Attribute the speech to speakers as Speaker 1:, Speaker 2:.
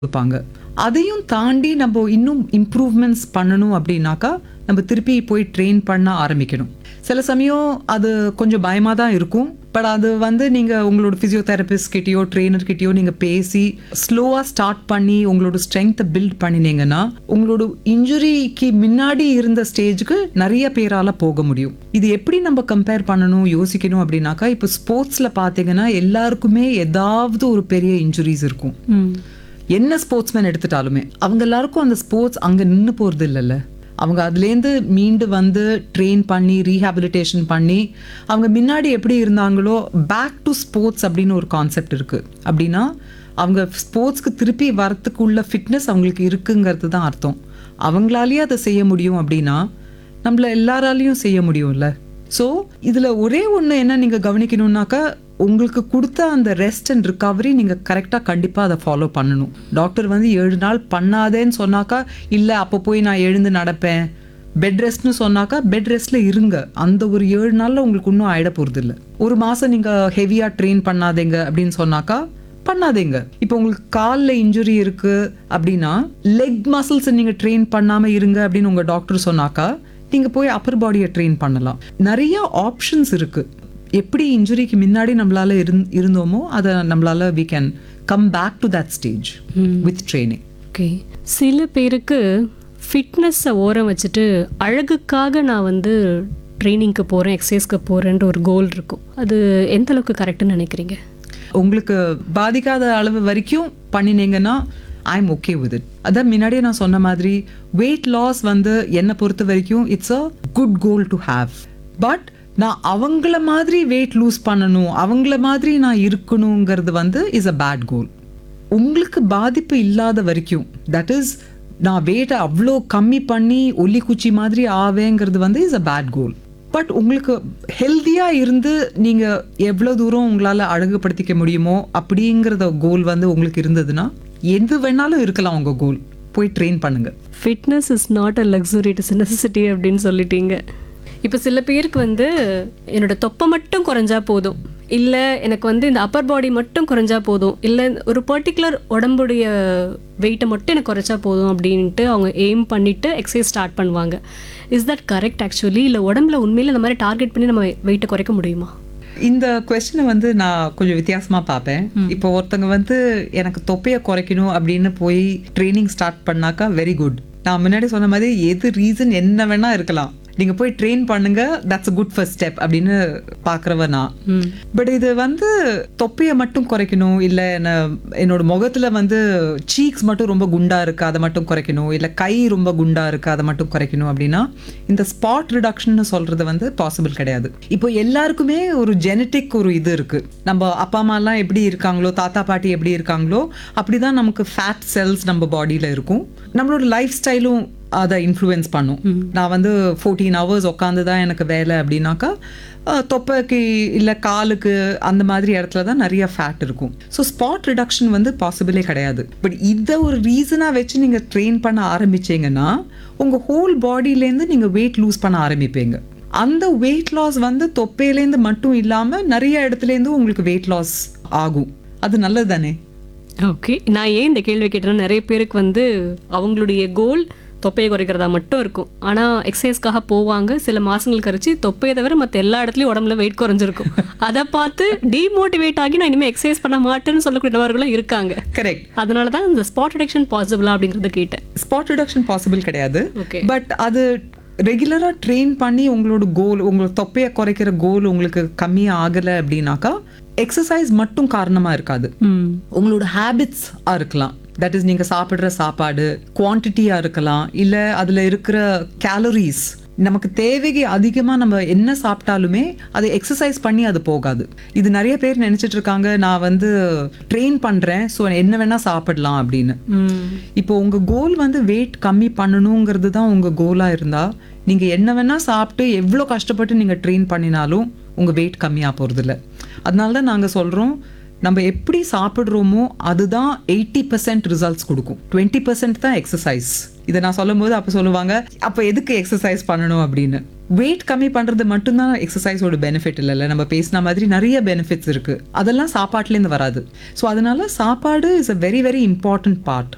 Speaker 1: கொடுப்பாங்க அதையும் தாண்டி நம்ம இன்னும் இம்ப்ரூவ்மெண்ட்ஸ் பண்ணணும் அப்படின்னாக்கா நம்ம திருப்பி போய் ட்ரெயின் பண்ண ஆரம்பிக்கணும் சில சமயம் அது கொஞ்சம் பயமாக தான் இருக்கும் பட் அது வந்து நீங்கள் உங்களோட ஃபிசியோதெரபிஸ்ட் கிட்டயோ ட்ரெயினர் கிட்டயோ நீங்கள் பேசி ஸ்லோவாக ஸ்டார்ட் பண்ணி உங்களோட ஸ்ட்ரென்த்தை பில்ட் பண்ணினீங்கன்னா உங்களோட இன்ஜுரிக்கு முன்னாடி இருந்த ஸ்டேஜுக்கு நிறைய பேரால போக முடியும் இது எப்படி நம்ம கம்பேர் பண்ணணும் யோசிக்கணும் அப்படின்னாக்கா இப்போ ஸ்போர்ட்ஸில் பார்த்தீங்கன்னா எல்லாருக்குமே ஏதாவது ஒரு பெரிய இன்ஜுரிஸ் இருக்கும்
Speaker 2: ம்
Speaker 1: என்ன ஸ்போர்ட்ஸ்மேன் எடுத்துட்டாலுமே அவங்க எல்லாருக்கும் அந்த ஸ்போர்ட்ஸ் அங்கே நின்று போகிறது இல்லைல்ல அவங்க அதுலேருந்து மீண்டு வந்து ட்ரெயின் பண்ணி ரீஹாபிலிட்டேஷன் பண்ணி அவங்க முன்னாடி எப்படி இருந்தாங்களோ பேக் டு ஸ்போர்ட்ஸ் அப்படின்னு ஒரு கான்செப்ட் இருக்குது அப்படின்னா அவங்க ஸ்போர்ட்ஸ்க்கு திருப்பி வரத்துக்குள்ள ஃபிட்னஸ் அவங்களுக்கு இருக்குங்கிறது தான் அர்த்தம் அவங்களாலேயே அதை செய்ய முடியும் அப்படின்னா நம்மள எல்லாராலையும் செய்ய முடியும்ல ஸோ இதில் ஒரே ஒன்று என்ன நீங்கள் கவனிக்கணும்னாக்கா உங்களுக்கு கொடுத்த அந்த ரெஸ்ட் அண்ட் ரிகவரி நீங்கள் கரெக்டாக கண்டிப்பாக அதை ஃபாலோ பண்ணணும் டாக்டர் வந்து ஏழு நாள் பண்ணாதேன்னு சொன்னாக்கா இல்லை அப்போ போய் நான் எழுந்து நடப்பேன் பெட் ரெஸ்ட்னு சொன்னாக்கா பெட் ரெஸ்ட்டில் இருங்க அந்த ஒரு ஏழு நாளில் உங்களுக்கு இன்னும் ஆயிட போகிறது இல்லை ஒரு மாதம் நீங்கள் ஹெவியாக ட்ரெயின் பண்ணாதீங்க அப்படின்னு சொன்னாக்கா பண்ணாதீங்க இப்போ உங்களுக்கு காலில் இன்ஜுரி இருக்கு அப்படின்னா லெக் மசில்ஸ் நீங்கள் ட்ரெயின் பண்ணாமல் இருங்க அப்படின்னு உங்கள் டாக்டர் சொன்னாக்கா நீங்கள் போய் அப்பர் பாடியை ட்ரெயின் பண்ணலாம் நிறைய ஆப்ஷன்ஸ் இருக்கு எப்படி இன்ஜுரிக்கு முன்னாடி நம்மளால இருந் இருந்தோமோ அதை நம்மளால we can come back to that stage with training
Speaker 2: okay சில பேருக்கு ஃபிட்னஸை ஓரம் வச்சுட்டு அழகுக்காக நான் வந்து ட்ரைனிங்க்கு போகிறேன் எக்ஸசைஸ்க்கு போகிறேன்ற ஒரு கோல் இருக்கும் அது எந்த அளவுக்கு கரெக்டுன்னு நினைக்கிறீங்க
Speaker 1: உங்களுக்கு பாதிக்காத அளவு வரைக்கும் பண்ணினீங்கன்னா I am okay with it அதான் முன்னாடியே நான் சொன்ன மாதிரி வெயிட் லாஸ் வந்து என்னை பொறுத்த வரைக்கும் it's a good goal to have but நான் அவங்கள மாதிரி வெயிட் லூஸ் பண்ணணும் அவங்கள மாதிரி நான் இருக்கணுங்கிறது வந்து இஸ் அ பேட் கோல் உங்களுக்கு பாதிப்பு இல்லாத வரைக்கும் தட் இஸ் நான் வெயிட்டை அவ்வளோ கம்மி பண்ணி ஒல்லி குச்சி மாதிரி ஆவேங்கிறது வந்து is a bad goal but உங்களுக்கு ஹெல்த்தியாக இருந்து நீங்கள் எவ்வளோ தூரம் உங்களால் அழகுபடுத்திக்க முடியுமோ அப்படிங்கிறத கோல் வந்து உங்களுக்கு இருந்ததுன்னா எது வேணாலும் இருக்கலாம் உங்கள் கோல் போய் ட்ரெயின் பண்ணுங்க
Speaker 2: fitness is not a luxury it is necessity அப்படின்னு சொல்லிட்டீங்க இப்போ சில பேருக்கு வந்து என்னோட தொப்பை மட்டும் குறைஞ்சா போதும் இல்லை எனக்கு வந்து இந்த அப்பர் பாடி மட்டும் குறைஞ்சா போதும் இல்லை ஒரு பர்டிகுலர் உடம்புடைய வெயிட்டை மட்டும் எனக்கு குறைச்சா போதும் அப்படின்ட்டு அவங்க எய்ம் பண்ணிட்டு எக்ஸசைஸ் ஸ்டார்ட் பண்ணுவாங்க இஸ் தட் கரெக்ட் ஆக்சுவலி இல்லை உடம்புல உண்மையில இந்த மாதிரி டார்கெட் பண்ணி நம்ம வெயிட்டை குறைக்க முடியுமா
Speaker 1: இந்த கொஸ்டினை வந்து நான் கொஞ்சம் வித்தியாசமா பார்ப்பேன் இப்போ ஒருத்தங்க வந்து எனக்கு தொப்பையை குறைக்கணும் அப்படின்னு போய் ட்ரைனிங் ஸ்டார்ட் பண்ணாக்கா வெரி குட் நான் முன்னாடி சொன்ன மாதிரி எது ரீசன் என்ன வேணா இருக்கலாம் நீங்க போய் ட்ரெயின் பண்ணுங்க that's a good first step அப்படின்னு பாக்குறவ நான் பட் இது வந்து தொப்பையை மட்டும் குறைக்கணும் இல்லை என்ன என்னோட முகத்துல வந்து சீக்ஸ் மட்டும் ரொம்ப குண்டா இருக்கு அதை மட்டும் குறைக்கணும் இல்லை கை ரொம்ப குண்டா இருக்கு அதை மட்டும் குறைக்கணும் அப்படின்னா இந்த ஸ்பாட் ரிடக்ஷன் சொல்றது வந்து பாசிபிள் கிடையாது இப்போ எல்லாருக்குமே ஒரு ஜெனட்டிக் ஒரு இது இருக்கு நம்ம அப்பா அம்மா எல்லாம் எப்படி இருக்காங்களோ தாத்தா பாட்டி எப்படி இருக்காங்களோ அப்படிதான் நமக்கு ஃபேட் செல்ஸ் நம்ம பாடியில இருக்கும் நம்மளோட லைஃப் ஸ்டைலும் அதை இன்ஃப்ளூயன்ஸ் பண்ணும் நான் வந்து ஃபோர்டீன் ஹவர்ஸ் உட்காந்து தான் எனக்கு வேலை அப்படின்னாக்கா அஹ், தொப்பைக்கு இல்லை காலுக்கு அந்த மாதிரி இடத்துல தான் நிறைய ஃபேட் இருக்கும் ஸோ ஸ்பாட் ரிடக்ஷன் வந்து பாசிபிளே கிடையாது பட் இதை ஒரு ரீசனாக வச்சு நீங்கள் ட்ரெயின் பண்ண ஆரம்பிச்சீங்கன்னா உங்கள் ஹோல் பாடியிலேருந்து நீங்கள் வெயிட் லூஸ் பண்ண ஆரம்பிப்பீங்க அந்த வெயிட் லாஸ் வந்து தொப்பையிலேருந்து மட்டும் இல்லாமல் நிறைய இடத்துலேருந்து உங்களுக்கு வெயிட் லாஸ் ஆகும் அது நல்லது தானே
Speaker 2: ஓகே நான் ஏன் இந்த கேள்வி கேட்டேன்னா நிறைய பேருக்கு வந்து அவங்களுடைய கோல் தொப்பையை குறைக்கிறதா மட்டும் இருக்கும் ஆனால் எக்ஸசைஸ்க்காக போவாங்க சில மாசங்கள் கழிச்சு தொப்பையை தவிர மற்ற எல்லா இடத்துலையும் உடம்புல வெயிட் குறைஞ்சிருக்கும் அதை பார்த்து டிமோட்டிவேட் ஆகி நான் இனிமேல் எக்ஸசைஸ் பண்ண மாட்டேன்னு சொல்லக்கூடிய நபர்களும் இருக்காங்க
Speaker 1: கரெக்ட்
Speaker 2: அதனால தான் இந்த ஸ்பாட் ரிடக்ஷன் பாசிபிளா அப்படிங்கிறத கேட்டேன்
Speaker 1: ஸ்பாட் ரிடக்ஷன் பாசிபிள் கிடையாது
Speaker 2: ஓகே
Speaker 1: பட் அது ரெகுலராக ட்ரெயின் பண்ணி உங்களோட கோல் உங்களோட தொப்பையை குறைக்கிற கோல் உங்களுக்கு கம்மியாக ஆகலை அப்படின்னாக்கா எக்ஸசைஸ் மட்டும் காரணமாக இருக்காது
Speaker 2: ம்
Speaker 1: உங்களோட ஹேபிட்ஸாக இருக்கலாம் தட் இஸ் நீங்கள் சாப்பிட்ற சாப்பாடு குவான்டிட்டியாக இருக்கலாம் இல்லை அதில் இருக்கிற கேலரிஸ் நமக்கு தேவைக்கு அதிகமாக நம்ம என்ன சாப்பிட்டாலுமே அது எக்ஸசைஸ் பண்ணி அது போகாது இது நிறைய பேர் நினைச்சிட்டு இருக்காங்க நான் வந்து ட்ரெயின் பண்ணுறேன் ஸோ என்ன வேணால் சாப்பிடலாம் அப்படின்னு
Speaker 2: ம்
Speaker 1: இப்போ உங்க கோல் வந்து வெயிட் கம்மி பண்ணணுங்கிறது தான் உங்க கோலா இருந்தா நீங்க என்ன வேணா சாப்பிட்டு எவ்வளோ கஷ்டப்பட்டு நீங்க ட்ரெயின் பண்ணினாலும் உங்க வெயிட் கம்மியாக போறது இல்ல அதனால தான் நாங்க சொல்றோம் நம்ம எப்படி சாப்பிட்றோமோ அதுதான் எயிட்டி பர்சன்ட் ரிசல்ட்ஸ் கொடுக்கும் டுவெண்ட்டி பர்சன்ட் தான் எக்ஸசைஸ் இதை நான் சொல்லும்போது அப்போ சொல்லுவாங்க அப்போ எதுக்கு எக்ஸசைஸ் பண்ணணும் அப்படின்னு வெயிட் கம்மி பண்றது மட்டும்தான் எக்ஸசைஸோட பெனிஃபிட் இல்லைல்ல நம்ம பேசின மாதிரி நிறைய பெனிஃபிட்ஸ் இருக்கு அதெல்லாம் சாப்பாட்டுலேருந்து வராது ஸோ அதனால சாப்பாடு is a very very important part